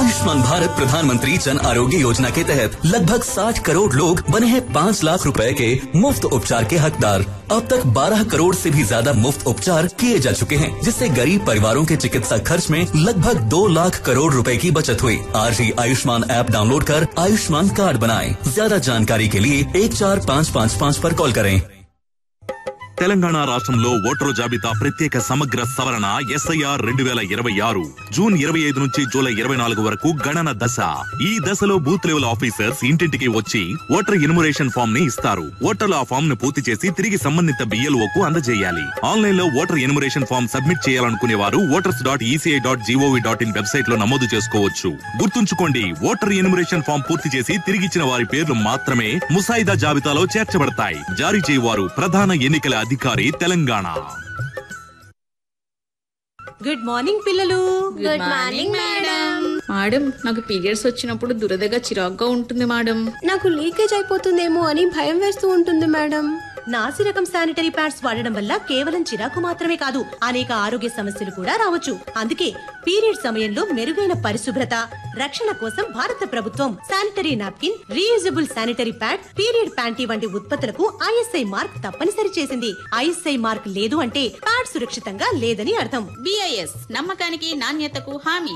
आयुष्मान भारत प्रधानमंत्री जन आरोग्य योजना के तहत लगभग 60 करोड़ लोग बने हैं 5 लाख रुपए के मुफ्त उपचार के हकदार अब तक 12 करोड़ से भी ज्यादा मुफ्त उपचार किए जा चुके हैं जिससे गरीब परिवारों के चिकित्सा खर्च में लगभग 2 लाख करोड़ रुपए की बचत हुई आज ही आयुष्मान ऐप डाउनलोड कर आयुष्मान कार्ड बनाएं ज्यादा जानकारी के लिए एक चार पाँच पाँच पाँच पर कॉल करें తెలంగాణ రాష్ట్రంలో ఓటరు జాబితా ప్రత్యేక సమగ్ర సవరణ ఎస్ఐఆర్ రెండు వేల ఇరవై ఆరు జూన్ ఇరవై ఐదు నుంచి జూలై ఇరవై నాలుగు వరకు గణన దశ ఈ దశలో బూత్ లెవెల్ ఆఫీసర్స్ ఇంటింటికి వచ్చి ఓటర్ ఇన్మురేషన్ ఫామ్ ని ఇస్తారు ఓటర్లు ఆ ఫామ్ ను పూర్తి చేసి తిరిగి సంబంధిత బిఎల్ఓ కు అందజేయాలి ఆన్లైన్ లో ఓటర్ ఇన్మురేషన్ ఫామ్ సబ్మిట్ చేయాలనుకునే వారు voters dot ECI dot gov dot in website లో నమోదు చేసుకోవచ్చు గుర్తుంచుకోండి ఓటర్ ఇన్మురేషన్ ఫామ్ పూర్తి చేసి తిరిగిచ్చిన వారి పేర్లు మాత్రమే ముసాయిదా జాబితాలో చేర్చబడతాయి జారీ చేయవారు ప్రధాన ఎన్నికల అధికారి తెలంగాణ గుడ్ మార్నింగ్ పిల్లలు గుడ్ మార్నింగ్ మేడం మేడం నాకు పీరియడ్స్ వచ్చినప్పుడు దురదగా చిరాగ్గా ఉంటుంది మేడం నాకు లీకేజ్ అయిపోతుందేమో అని భయం వేస్తూ ఉంటుంది మేడం నాసి రకం శానిటరీ ప్యాడ్స్ వాడడం వల్ల కేవలం చిరాకు మాత్రమే కాదు అనేక ఆరోగ్య సమస్యలు కూడా రావచ్చు అందుకే పీరియడ్ సమయంలో మెరుగైన పరిశుభ్రత రక్షణ కోసం భారత ప్రభుత్వం sanitary napkin reusable sanitary pad period panty వంటి ఉత్పత్తులకు ఐఎస్ఐ మార్క్ తప్పనిసరి చేసింది ఐఎస్ఐ మార్క్ లేదు అంటే ప్యాడ్ సురక్షితంగా లేదని అర్థం బిఐఎస్ నమ్మకానికి నాణ్యతకు హామీ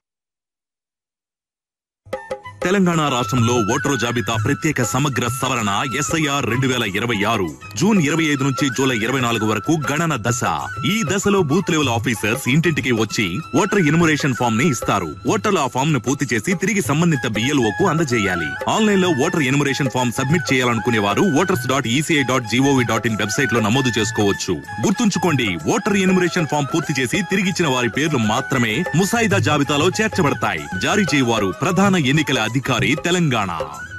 తెలంగాణ రాష్ట్రంలో ఓటరు జాబితా ప్రత్యేక సమగ్ర సవరణ ఎస్ఐఆర్ రెండు వేల ఇరవై ఆరు జూన్ ఇరవై ఐదు నుంచి జూలై ఇరవై నాలుగు వరకు గణన దశ ఈ దశలో బూత్ లెవెల్ ఆఫీసర్స్ ఇంటింటికి వచ్చి ఓటర్ ఇన్మురేషన్ ఫామ్ ని ఇస్తారు ఓటర్లు ఆ ఫామ్ ను పూర్తి చేసి తిరిగి సంబంధిత బిఎల్ఓ కు అందజేయాలి ఆన్లైన్ లో ఓటర్ ఇన్మురేషన్ ఫామ్ సబ్మిట్ చేయాలనుకునే వారు voters dot ECI dot gov dot in website లో నమోదు చేసుకోవచ్చు గుర్తుంచుకోండి ఓటర్ ఇన్మురేషన్ ఫామ్ పూర్తి చేసి తిరిగిచ్చిన వారి పేర్లు మాత్రమే ముసాయిదా జాబితాలో చేర్చబడతాయి జారీ చేయవారు ప్రధాన ఎన్నికల అధికారి తెలంగాణ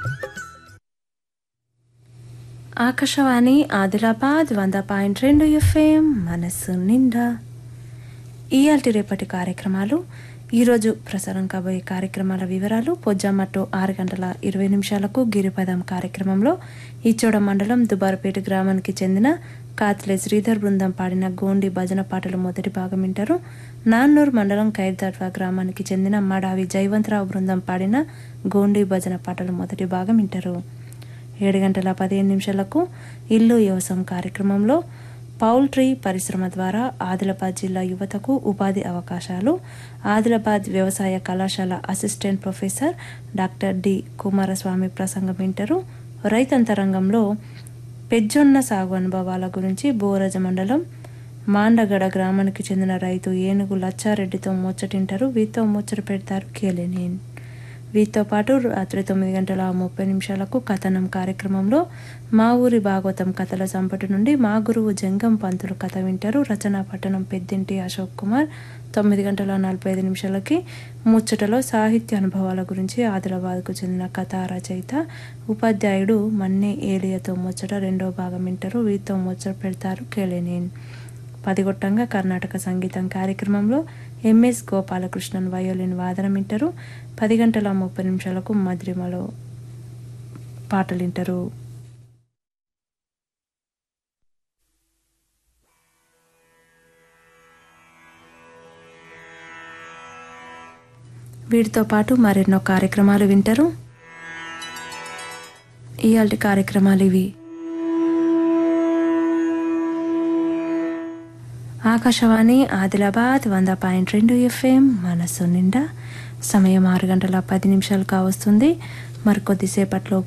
ఆకాశవాణి ఆదిలాబాద్ వంద పాయింట్ రెండు ఎఫ్ఎం మనస్సు నిండా ఇయాల్టి రేపటి కార్యక్రమాలు ఈరోజు ప్రసారం కాబోయే కార్యక్రమాల వివరాలు పొజ్జామట్టు ఆరు గంటల ఇరవై నిమిషాలకు గిరిపదం కార్యక్రమంలో ఇచ్చోడ మండలం దుబారపేట గ్రామానికి చెందిన కాత్లే శ్రీధర్ బృందం పాడిన గోండి భజన పాటలు మొదటి భాగం వింటారు నాన్నూరు మండలం ఖైర్దాట్వా గ్రామానికి చెందిన మడావి జైవంతరావు బృందం పాడిన గోండి భజన పాటలు మొదటి భాగం వింటారు ఏడు గంటల పదిహేను నిమిషాలకు ఇల్లు వ్యవసాయం కార్యక్రమంలో పౌల్ట్రీ పరిశ్రమ ద్వారా ఆదిలాబాద్ జిల్లా యువతకు ఉపాధి అవకాశాలు ఆదిలాబాద్ వ్యవసాయ కళాశాల assistant professor doctor D Kumaraswamy ప్రసంగం వింటారు రైతంతరంగంలో పెజ్జొన్న సాగు అనుభవాల గురించి బోరజ మండలం మాండగడ గ్రామానికి చెందిన రైతు ఏనుగు లచ్చారెడ్డితో ముచ్చటింటారు వీరితో ముచ్చట పెడతారు కేలేనేన్ వీటితో పాటు రాత్రి తొమ్మిది గంటల ముప్పై నిమిషాలకు కథనం కార్యక్రమంలో మా ఊరి భాగవతం కథల సంపటి నుండి మా గురువు జంగం పంతులు కథ వింటారు రచనా పట్టణం పెద్దింటి అశోక్ కుమార్ తొమ్మిది గంటల నలభై ఐదు నిమిషాలకి ముచ్చటలో సాహిత్య అనుభవాల గురించి ఆదిలాబాద్కు చెందిన కథా రచయిత ఉపాధ్యాయుడు మన్నే ఏలియతో ముచ్చట రెండో భాగం వింటారు వీరితో ముచ్చట పెడతారు కేలేనేన్ పదిగొట్టంగా కర్ణాటక సంగీతం కార్యక్రమంలో ఎంఎస్ గోపాలకృష్ణన్ వయోలిన్ వాదన వింటారు పది గంటల ముప్పై నిమిషాలకు మద్రిమలో పాటలు వింటారు వీటితో పాటు మరెన్నో కార్యక్రమాలు వింటారు ఇయాల్టి కార్యక్రమాలు ఇవి ఆకాశవాణి ఆదిలాబాద్ వంద పాయింట్ రెండు ఎఫ్ఎం మనస్సు నిండా సమయం ఆరు గంటల పది నిమిషాలు కావస్తుంది మరికొద్దిసేపట్లో